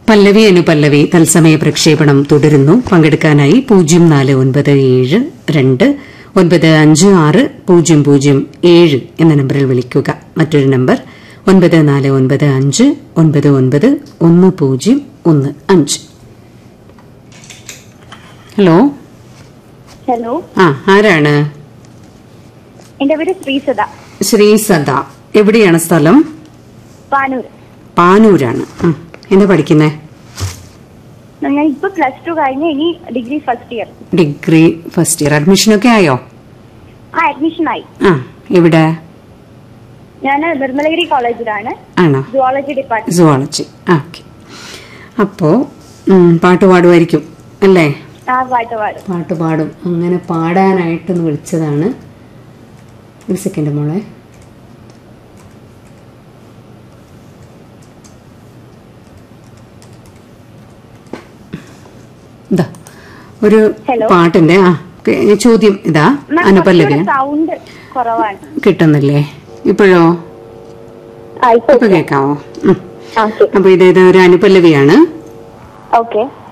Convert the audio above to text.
പല്ലവി അനുപല്ലവി തത്സമയ പ്രക്ഷേപണം തുടരുന്നു പങ്കെടുക്കാനായി പൂജ്യം നാല് ഒൻപത് ഏഴ് രണ്ട് ഒൻപത് അഞ്ച് ആറ് പൂജ്യം പൂജ്യം ഏഴ് എന്ന നമ്പറിൽ വിളിക്കുക മറ്റൊരു നമ്പർ ഒൻപത് നാല് ഒൻപത് അഞ്ച് ഒൻപത് ഒൻപത് ഒന്ന് പൂജ്യം ഒന്ന് അഞ്ച് ഹലോ ഹലോ ആ ആരാണ് എന്റെ പേര് ശ്രീസദ ശ്രീ സദ എവിടെയാണ് സ്ഥലം പാനൂർ പാനൂരാണ് ആ, എന്താ പഠിക്കുന്നേ ഞാൻ ഇപ്പൊ പ്ലസ് ടു കഴിഞ്ഞ് ഇനി degree first year degree first year അഡ്മിഷനൊക്കെ ആയോ ആ അഡ്മിഷൻ ആയി ആ എവിടെ ഞാൻ നിർമ്മലഗിരി കോളേജിലാണ് ആണോ സുവോളജി ഡിപ്പാർട്ട്മെന്റ് സുവോളജി ആ ഓക്കെ അപ്പോ ഉം, പാട്ട് പാടുമായിരിക്കും അല്ലേ ആ പാട്ട് പാടും പാട്ട് പാടും അങ്ങനെ പാടാനായിട്ടൊന്ന് വിളിച്ചതാണ് ഒരു സെക്കൻഡ് മോളെ ഇതാ ഒരു Hello. പാട്ടിന്റെ ആ കെ- ചോദ്യം ഇതാ അനുപല്ലവിയാണ് സൗണ്ട് കുറവാണ് കിട്ടുന്നില്ലേ ഇപ്പോഴോ ആ ഇപ്പൊ ഇപ്പൊ കേക്കാവോ ഉം. ഓക്കെ അപ്പൊ ഇത് ഇത് ഒരു അനുപല്ലവിയാണ് ഓക്കെ